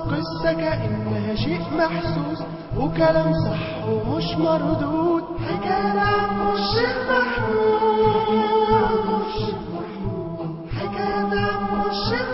قصة كأنها شيء محسوس وكلام صح ومش مردود حكاية عن الشيخ محمود حكاية عن الشيخ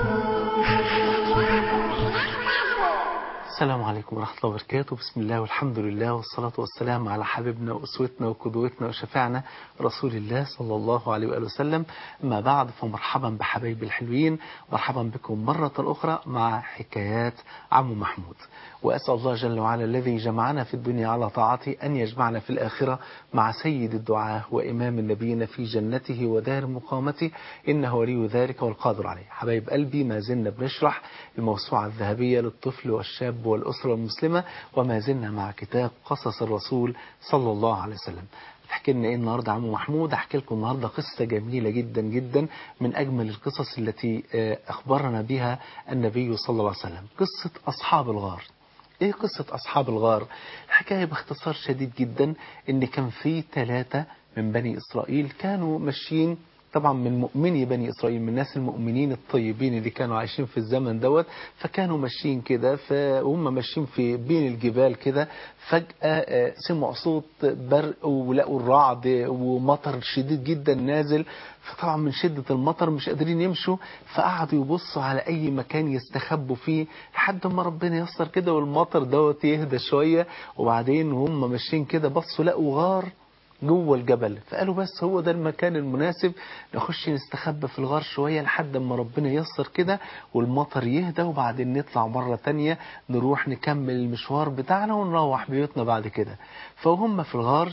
السلام عليكم ورحمة الله وبركاته بسم الله والحمد لله والصلاة والسلام على حبيبنا وأسوتنا وقدوتنا وشفاعنا رسول الله صلى الله عليه وآله وسلم ما بعد فمرحبا بحبايبي الحلوين مرحبا بكم مرة أخرى مع حكايات عم محمود وأسأل الله جل وعلا الذي جمعنا في الدنيا على طاعته أن يجمعنا في الآخرة مع سيد الدعاة وإمام النبيين في جنته ودار مقامته إنه ولي ذلك والقادر عليه حبايب قلبي ما زلنا بنشرح الموسوعة الذهبية للطفل والشاب والأسرة المسلمة وما زلنا مع كتاب قصص الرسول صلى الله عليه وسلم تحكي لنا ايه النهارده عمو محمود احكي لكم النهارده قصه جميله جدا جدا من اجمل القصص التي اخبرنا بها النبي صلى الله عليه وسلم قصه اصحاب الغار ايه قصة اصحاب الغار الحكاية باختصار شديد جدا ان كان في ثلاثة من بني اسرائيل كانوا ماشيين طبعا من مؤمني بني إسرائيل من الناس المؤمنين الطيبين اللي كانوا عايشين في الزمن دوت فكانوا ماشيين كده فهم ماشيين في بين الجبال كده فجأة سمعوا صوت برق ولقوا الرعد ومطر شديد جدا نازل فطبعا من شدة المطر مش قادرين يمشوا فقعدوا يبصوا على أي مكان يستخبوا فيه لحد ما ربنا يسر كده والمطر دوت يهدى شوية وبعدين وهم ماشيين كده بصوا لقوا غار جوه الجبل فقالوا بس هو ده المكان المناسب نخش نستخبى في الغار شوية لحد ما ربنا ييسر كده والمطر يهدى وبعدين نطلع مرة تانية نروح نكمل المشوار بتاعنا ونروح بيوتنا بعد كده فهم في الغار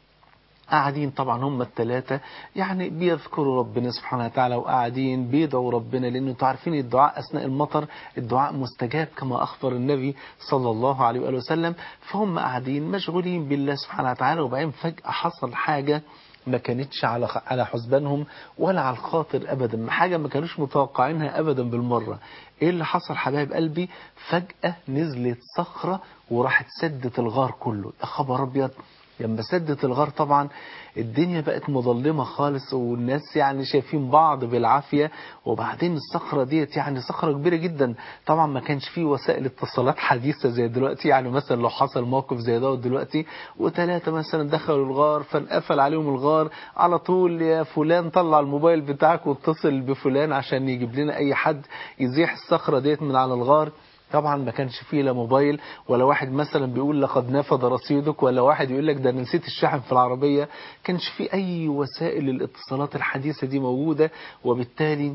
قاعدين طبعا هم الثلاثة يعني بيذكروا ربنا سبحانه وتعالى وقاعدين بيدعوا ربنا لأنه انتوا عارفين الدعاء أثناء المطر الدعاء مستجاب كما أخبر النبي صلى الله عليه وآله وسلم فهم قاعدين مشغولين بالله سبحانه وتعالى وبعدين فجأة حصل حاجة ما كانتش على على حسبانهم ولا على الخاطر ابدا حاجه ما كانوش متوقعينها ابدا بالمره ايه اللي حصل حبايب قلبي فجاه نزلت صخره وراحت سدت الغار كله يا خبر ابيض لما سدت الغار طبعا الدنيا بقت مظلمة خالص والناس يعني شايفين بعض بالعافية وبعدين الصخرة ديت يعني صخرة كبيرة جدا طبعا ما كانش فيه وسائل اتصالات حديثة زي دلوقتي يعني مثلا لو حصل موقف زي ده دلوقتي وثلاثة مثلا دخلوا الغار فانقفل عليهم الغار على طول يا فلان طلع الموبايل بتاعك واتصل بفلان عشان يجيب لنا اي حد يزيح الصخرة ديت من على الغار طبعا ما كانش فيه لا موبايل ولا واحد مثلا بيقول لقد نفذ رصيدك ولا واحد يقول لك ده انا نسيت الشحن في العربية كانش فيه اي وسائل الاتصالات الحديثة دي موجودة وبالتالي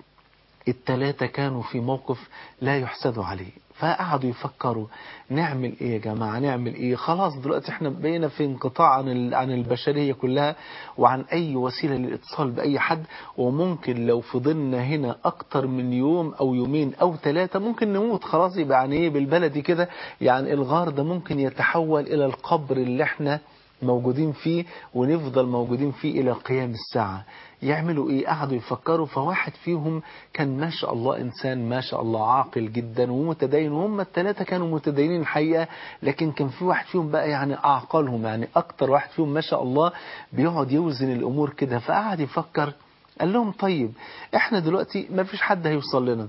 التلاتة كانوا في موقف لا يحسدوا عليه فقعدوا يفكروا نعمل ايه يا جماعة نعمل ايه خلاص دلوقتي احنا بقينا في انقطاع عن عن البشرية كلها وعن اي وسيلة للاتصال باي حد وممكن لو فضلنا هنا اكتر من يوم او يومين او ثلاثة ممكن نموت خلاص يبقى يعني ايه بالبلدي كده يعني الغار ده ممكن يتحول الى القبر اللي احنا موجودين فيه ونفضل موجودين فيه إلى قيام الساعة يعملوا إيه قعدوا يفكروا فواحد فيهم كان ما شاء الله إنسان ما شاء الله عاقل جدا ومتدين وهم الثلاثة كانوا متدينين الحقيقة لكن كان في واحد فيهم بقى يعني أعقلهم يعني أكتر واحد فيهم ما شاء الله بيقعد يوزن الأمور كده فقعد يفكر قال لهم طيب احنا دلوقتي ما فيش حد هيوصل لنا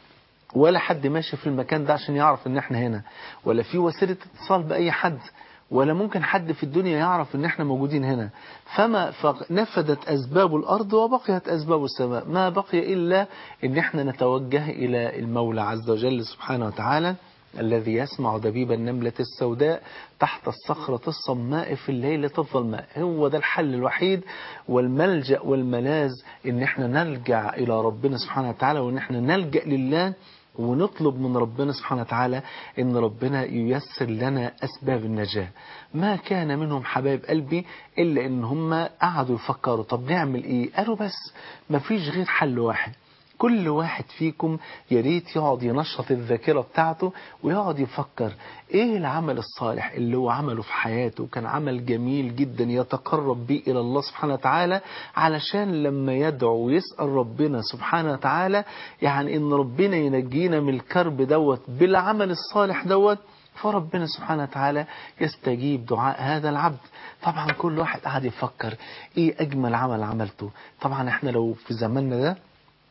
ولا حد ماشي في المكان ده عشان يعرف ان احنا هنا ولا في وسيلة اتصال بأي حد ولا ممكن حد في الدنيا يعرف ان احنا موجودين هنا فما نفدت اسباب الارض وبقيت اسباب السماء ما بقي الا ان احنا نتوجه الى المولى عز وجل سبحانه وتعالى الذي يسمع دبيب النملة السوداء تحت الصخرة الصماء في الليلة الظلماء هو ده الحل الوحيد والملجأ والملاذ ان احنا نلجأ الى ربنا سبحانه وتعالى وان احنا نلجأ لله ونطلب من ربنا سبحانه وتعالى ان ربنا ييسر لنا اسباب النجاة ما كان منهم حبايب قلبي الا ان هم قعدوا يفكروا طب نعمل ايه قالوا بس ما فيش غير حل واحد كل واحد فيكم يا ريت يقعد ينشط الذاكرة بتاعته ويقعد يفكر ايه العمل الصالح اللي هو عمله في حياته كان عمل جميل جدا يتقرب به الى الله سبحانه وتعالى علشان لما يدعو ويسأل ربنا سبحانه وتعالى يعني ان ربنا ينجينا من الكرب دوت بالعمل الصالح دوت فربنا سبحانه وتعالى يستجيب دعاء هذا العبد طبعا كل واحد قاعد يفكر ايه اجمل عمل عملته طبعا احنا لو في زماننا ده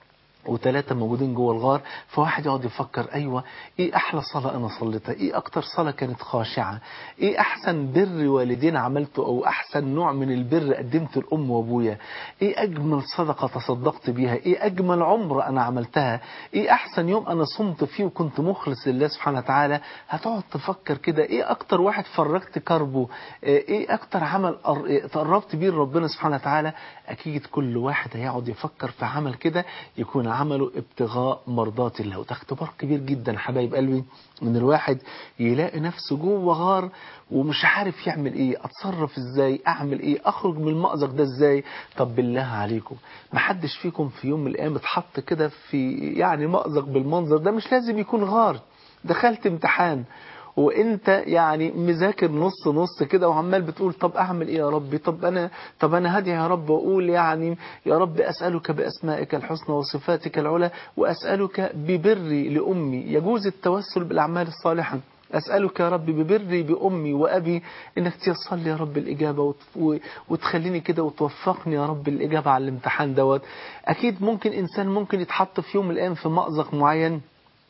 وثلاثة موجودين جوه الغار فواحد يقعد يفكر أيوة إيه أحلى صلاة أنا صليتها إيه أكتر صلاة كانت خاشعة إيه أحسن بر والدين عملته أو أحسن نوع من البر قدمته لأم وأبويا إيه أجمل صدقة تصدقت بيها إيه أجمل عمرة أنا عملتها إيه أحسن يوم أنا صمت فيه وكنت مخلص لله سبحانه وتعالى هتقعد تفكر كده إيه أكتر واحد فرجت كربه إيه أكتر عمل تقربت بيه لربنا سبحانه وتعالى أكيد كل واحد هيقعد يفكر في عمل كده يكون عمله ابتغاء مرضات الله وده اختبار كبير جدا حبايب قلبي من الواحد يلاقي نفسه جوه غار ومش عارف يعمل ايه اتصرف ازاي اعمل ايه اخرج من المأزق ده ازاي طب بالله عليكم ما حدش فيكم في يوم من الايام اتحط كده في يعني مأزق بالمنظر ده مش لازم يكون غار دخلت امتحان وانت يعني مذاكر نص نص كده وعمال بتقول طب اعمل ايه يا ربي طب انا طب انا هدي يا رب واقول يعني يا رب اسالك باسمائك الحسنى وصفاتك العلى واسالك ببري لامي يجوز التوسل بالاعمال الصالحه أسألك يا رب ببري بأمي وأبي إنك تيسر لي يا رب الإجابة وتخليني كده وتوفقني يا رب الإجابة على الامتحان دوت أكيد ممكن إنسان ممكن يتحط في يوم من الأيام في مأزق معين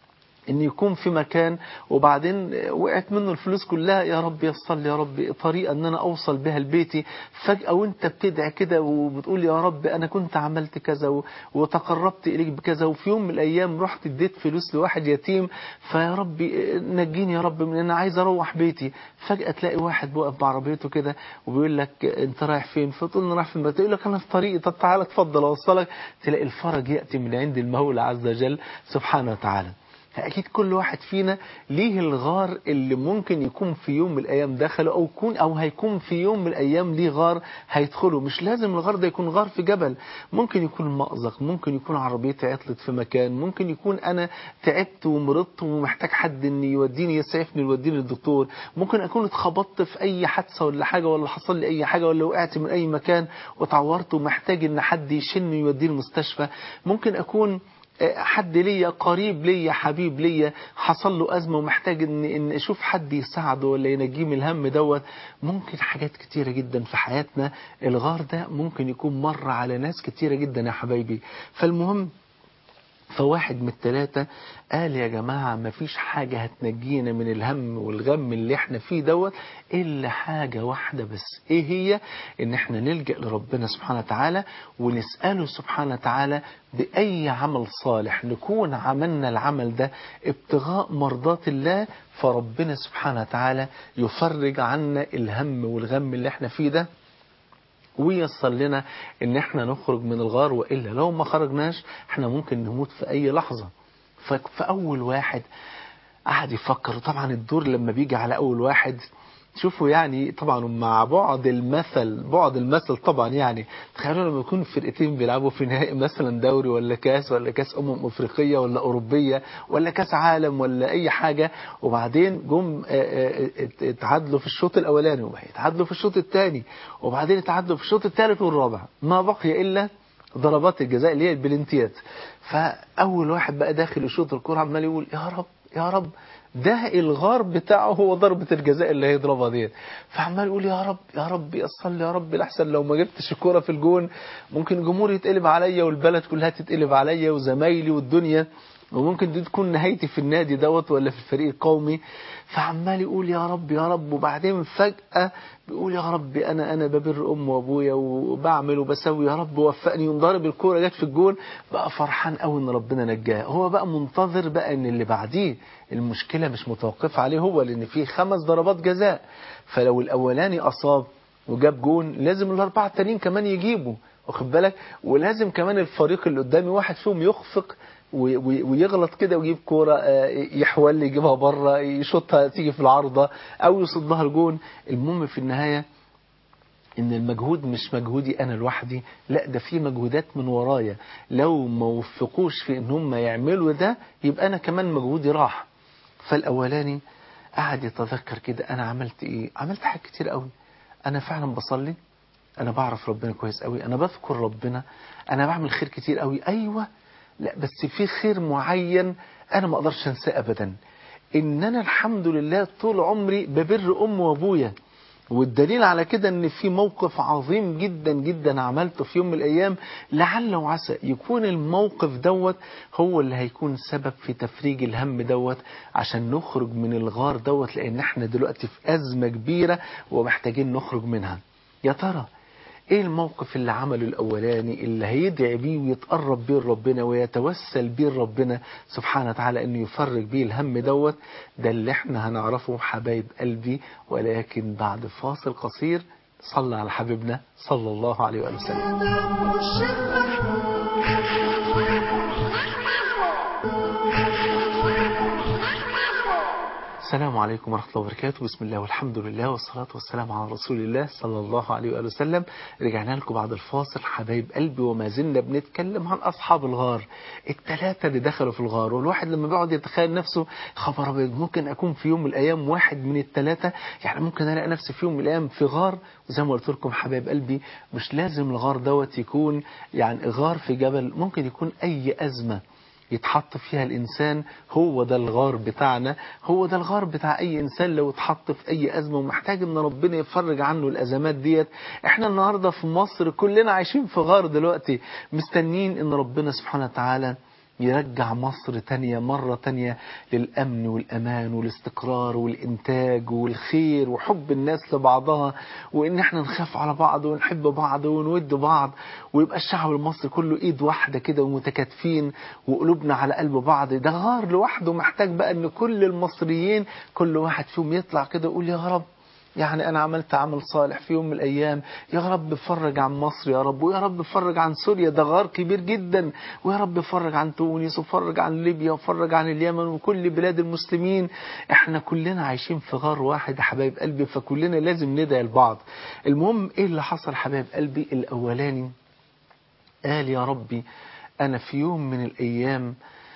ان يكون في مكان وبعدين وقعت منه الفلوس كلها يا رب يصل لي يا رب طريقه ان انا اوصل بها لبيتي فجاه وانت بتدعي كده وبتقول يا رب انا كنت عملت كذا وتقربت اليك بكذا وفي يوم من الايام رحت اديت فلوس لواحد يتيم فيا رب نجيني يا رب من انا عايز اروح بيتي فجاه تلاقي واحد واقف بعربيته كده وبيقول لك انت رايح فين فتقول له رايح فين تقول لك انا في طريقي طب تعالى اتفضل اوصلك تلاقي الفرج ياتي من عند المولى عز وجل سبحانه وتعالى فأكيد كل واحد فينا ليه الغار اللي ممكن يكون في يوم من الأيام دخله أو يكون أو هيكون في يوم من الأيام ليه غار هيدخله مش لازم الغار ده يكون غار في جبل ممكن يكون مأزق ممكن يكون عربيتي عطلت في مكان ممكن يكون أنا تعبت ومرضت ومحتاج حد إن يوديني يسعفني يوديني للدكتور ممكن أكون اتخبطت في أي حادثة ولا حاجة ولا حصل لي أي حاجة ولا وقعت من أي مكان وتعورت ومحتاج إن حد يشيلني يوديني المستشفى ممكن أكون حد ليا قريب ليا حبيب ليا حصل له أزمة ومحتاج إن, إن أشوف حد يساعده ولا ينجيه من الهم دوت ممكن حاجات كتيرة جدا في حياتنا الغار ده ممكن يكون مر على ناس كتيرة جدا يا حبايبي فالمهم فواحد من الثلاثة قال يا جماعة مفيش حاجة هتنجينا من الهم والغم اللي احنا فيه دوت إلا حاجة واحدة بس إيه هي إن احنا نلجأ لربنا سبحانه وتعالى ونسأله سبحانه وتعالى بأي عمل صالح نكون عملنا العمل ده ابتغاء مرضات الله فربنا سبحانه وتعالى يفرج عنا الهم والغم اللي احنا فيه ده ويصل لنا ان احنا نخرج من الغار وإلا لو ما خرجناش احنا ممكن نموت في اي لحظة فأول واحد قعد يفكر طبعا الدور لما بيجي على أول واحد شوفوا يعني طبعا مع بعد المثل بعد المثل طبعا يعني تخيلوا لما يكون فرقتين بيلعبوا في نهائي مثلا دوري ولا كاس ولا كاس امم افريقيه ولا اوروبيه ولا كاس عالم ولا اي حاجه وبعدين جم اتعادلوا في الشوط الاولاني وبعدين اتعادلوا في الشوط الثاني وبعدين اتعادلوا في الشوط الثالث والرابع ما بقي الا ضربات الجزاء اللي هي البلنتيات فاول واحد بقى داخل يشوط الكره عمال يقول يا رب يا رب ده الغار بتاعه هو ضربة الجزاء اللي هيضربها ديت فعمال يقول يا رب يا رب يصل يا رب لحسن لو ما جبتش الكوره في الجون ممكن الجمهور يتقلب عليا والبلد كلها تتقلب عليا وزمايلي والدنيا وممكن دي تكون نهايتي في النادي دوت ولا في الفريق القومي فعمال يقول يا رب يا رب وبعدين فجأة بيقول يا رب أنا أنا ببر أم وأبويا وبعمل وبسوي يا رب وفقني وانضرب الكورة جت في الجون بقى فرحان قوي إن ربنا نجاه هو بقى منتظر بقى إن اللي بعديه المشكلة مش متوقفة عليه هو لأن فيه خمس ضربات جزاء فلو الأولاني أصاب وجاب جون لازم الأربعة التانيين كمان يجيبوا واخد بالك ولازم كمان الفريق اللي قدامي واحد فيهم يخفق ويغلط كده ويجيب كوره يحول يجيبها بره يشوطها تيجي في العارضه او يصدها الجون المهم في النهايه ان المجهود مش مجهودي انا لوحدي لا ده في مجهودات من ورايا لو ما وفقوش في ان هم يعملوا ده يبقى انا كمان مجهودي راح فالاولاني قعد يتذكر كده انا عملت ايه عملت حاجات كتير قوي انا فعلا بصلي انا بعرف ربنا كويس قوي انا بذكر ربنا انا بعمل خير كتير قوي ايوه لا بس في خير معين انا ما اقدرش انساه ابدا ان انا الحمد لله طول عمري ببر امي وابويا والدليل على كده ان في موقف عظيم جدا جدا عملته في يوم من الايام لعل وعسى يكون الموقف دوت هو اللي هيكون سبب في تفريج الهم دوت عشان نخرج من الغار دوت لان احنا دلوقتي في ازمة كبيرة ومحتاجين نخرج منها يا ترى ايه الموقف اللي عمله الاولاني اللي هيدعي بيه ويتقرب بيه لربنا ويتوسل بيه لربنا سبحانه وتعالى انه يفرج بيه الهم دوت ده اللي احنا هنعرفه حبايب قلبي ولكن بعد فاصل قصير صلى على حبيبنا صلى الله عليه وآله وسلم السلام عليكم ورحمة الله وبركاته بسم الله والحمد لله والصلاة والسلام على رسول الله صلى الله عليه وآله وسلم رجعنا لكم بعد الفاصل حبايب قلبي وما زلنا بنتكلم عن أصحاب الغار الثلاثة اللي دخلوا في الغار والواحد لما بيقعد يتخيل نفسه خبر أبيض ممكن أكون في يوم من الأيام واحد من الثلاثة يعني ممكن ألاقي نفسي في يوم من الأيام في غار وزي ما قلت لكم حبايب قلبي مش لازم الغار دوت يكون يعني غار في جبل ممكن يكون أي أزمة يتحط فيها الإنسان هو ده الغار بتاعنا هو ده الغار بتاع أي إنسان لو اتحط في أي أزمة ومحتاج إن ربنا يفرج عنه الأزمات ديت إحنا النهاردة في مصر كلنا عايشين في غار دلوقتي مستنين إن ربنا سبحانه وتعالى يرجع مصر تانية مرة تانية للأمن والأمان والاستقرار والإنتاج والخير وحب الناس لبعضها وإن احنا نخاف على بعض ونحب بعض ونود بعض ويبقى الشعب المصري كله إيد واحدة كده ومتكاتفين وقلوبنا على قلب بعض ده غار لوحده محتاج بقى إن كل المصريين كل واحد فيهم يطلع كده يقول يا رب يعني أنا عملت عمل صالح في يوم من الأيام يا رب فرج عن مصر يا رب ويا رب فرج عن سوريا ده غار كبير جدا ويا رب فرج عن تونس وفرج عن ليبيا وفرج عن اليمن وكل بلاد المسلمين احنا كلنا عايشين في غار واحد يا حبايب قلبي فكلنا لازم ندعي لبعض المهم ايه اللي حصل حبايب قلبي الأولاني قال يا ربي أنا في يوم من الأيام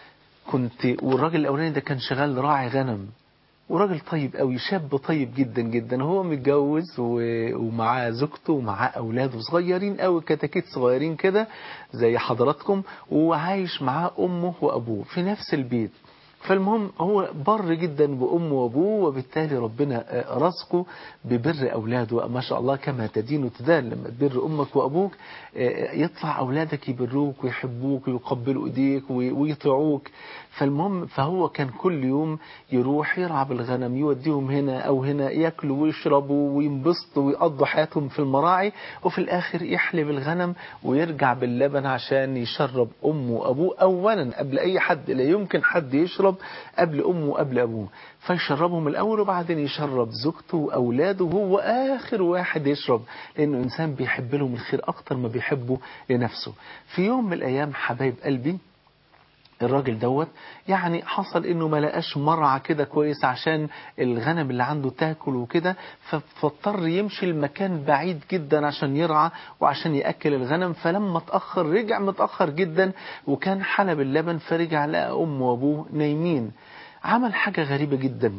كنت والراجل الأولاني ده كان شغال راعي غنم وراجل طيب قوي شاب طيب جدا جدا هو متجوز ومعاه زوجته ومعاه اولاده صغيرين قوي كتاكيت صغيرين كده زي حضراتكم وعايش معاه امه وابوه في نفس البيت فالمهم هو بر جدا بأمه وأبوه وبالتالي ربنا رزقه ببر أولاده ما شاء الله كما تدين وتدان لما تبر أمك وأبوك يطلع أولادك يبروك ويحبوك ويقبلوا إيديك ويطيعوك فالمهم فهو كان كل يوم يروح يرعى بالغنم يوديهم هنا أو هنا ياكلوا ويشربوا وينبسطوا ويقضوا حياتهم في المراعي وفي الآخر يحلب الغنم ويرجع باللبن عشان يشرب أمه وأبوه أولا قبل أي حد لا يمكن حد يشرب قبل أمه وقبل أبوه فيشربهم الأول وبعدين يشرب زوجته وأولاده وهو آخر واحد يشرب لأنه إنسان بيحب لهم الخير أكتر ما بيحبه لنفسه في يوم من الأيام حبايب قلبي الراجل دوت يعني حصل انه ما لقاش مرعى كده كويس عشان الغنم اللي عنده تاكل وكده فاضطر يمشي المكان بعيد جدا عشان يرعى وعشان ياكل الغنم فلما اتاخر رجع متاخر جدا وكان حلب اللبن فرجع لقى امه وابوه نايمين عمل حاجه غريبه جدا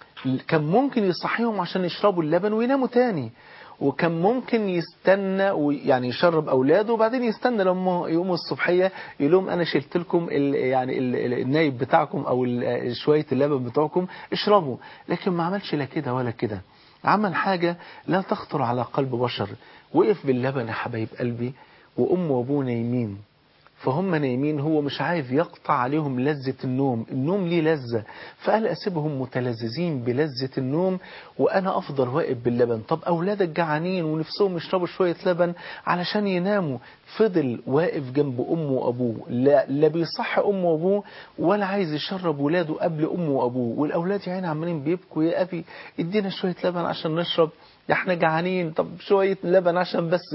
كان ممكن يصحيهم عشان يشربوا اللبن ويناموا تاني وكان ممكن يستنى ويعني يشرب اولاده وبعدين يستنى لما يقوموا الصبحيه يقول لهم انا شلت لكم ال يعني ال النايب بتاعكم او شويه اللبن بتوعكم اشربوا لكن ما عملش لا كده ولا كده عمل حاجه لا تخطر على قلب بشر وقف باللبن يا حبايب قلبي وامه وابوه نايمين فهم نايمين هو مش عايز يقطع عليهم لذة النوم النوم ليه لذة فقال أسيبهم متلذذين بلذة النوم وأنا أفضل واقف باللبن طب أولادك جعانين ونفسهم يشربوا شوية لبن علشان يناموا فضل واقف جنب أمه وأبوه لا, لا بيصح أمه وأبوه ولا عايز يشرب ولاده قبل أمه وأبوه والأولاد يعني عمالين بيبكوا يا أبي ادينا شوية لبن عشان نشرب يا احنا جعانين طب شوية لبن عشان بس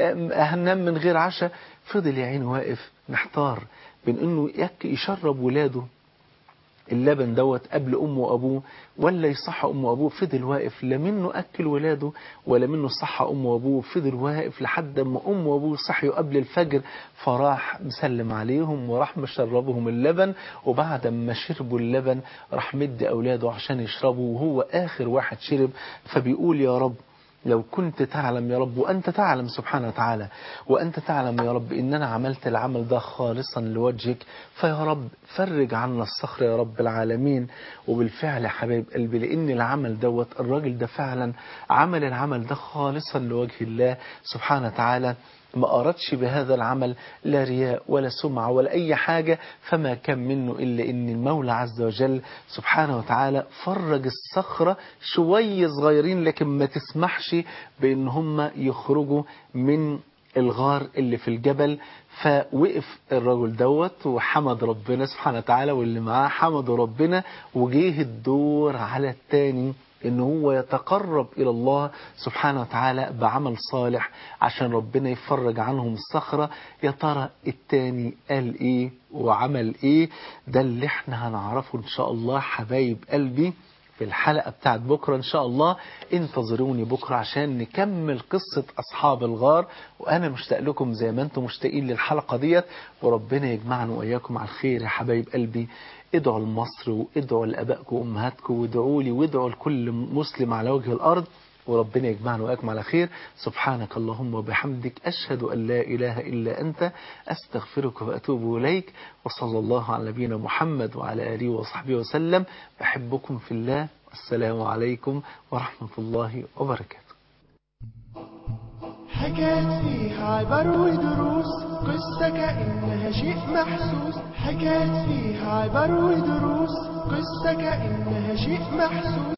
هننام من غير عشاء فضل يا عيني واقف محتار بين انه يشرب ولاده اللبن دوت قبل امه وابوه ولا يصح امه وابوه فضل واقف لا منه اكل ولاده ولا منه صح امه وابوه فضل واقف لحد ما امه وابوه صحيوا قبل الفجر فراح مسلم عليهم وراح مشربهم اللبن وبعد ما شربوا اللبن راح مد اولاده عشان يشربوا وهو اخر واحد شرب فبيقول يا رب لو كنت تعلم يا رب وأنت تعلم سبحانه وتعالى وأنت تعلم يا رب إن أنا عملت العمل ده خالصا لوجهك فيا رب فرج عنا الصخر يا رب العالمين وبالفعل يا حبايب قلبي لأن العمل دوت الراجل ده فعلا عمل العمل ده خالصا لوجه الله سبحانه وتعالى ما أردش بهذا العمل لا رياء ولا سمعة ولا أي حاجة فما كان منه إلا إن المولى عز وجل سبحانه وتعالى فرج الصخرة شوية صغيرين لكن ما تسمحش بإن هم يخرجوا من الغار اللي في الجبل فوقف الرجل دوت وحمد ربنا سبحانه وتعالى واللي معاه حمدوا ربنا وجيه الدور على التاني ان هو يتقرب الى الله سبحانه وتعالى بعمل صالح عشان ربنا يفرج عنهم الصخرة يا ترى التاني قال ايه وعمل ايه ده اللي احنا هنعرفه ان شاء الله حبايب قلبي في الحلقة بتاعت بكرة إن شاء الله انتظروني بكرة عشان نكمل قصة أصحاب الغار وأنا مشتاق لكم زي ما أنتم مشتاقين للحلقة ديت وربنا يجمعنا وإياكم على الخير يا حبايب قلبي ادعوا لمصر وادعوا لأبائكم وأمهاتكم وادعوا لي وادعوا لكل مسلم على وجه الأرض وربنا يجمعنا وإياكم على خير سبحانك اللهم وبحمدك أشهد أن لا إله إلا أنت أستغفرك وأتوب إليك وصلى الله على نبينا محمد وعلى آله وصحبه وسلم بحبكم في الله السلام عليكم ورحمة الله وبركاته حكايات فيها عبر ودروس قصة كأنها شيء محسوس حكايات فيها عبر ودروس قصة كأنها شيء محسوس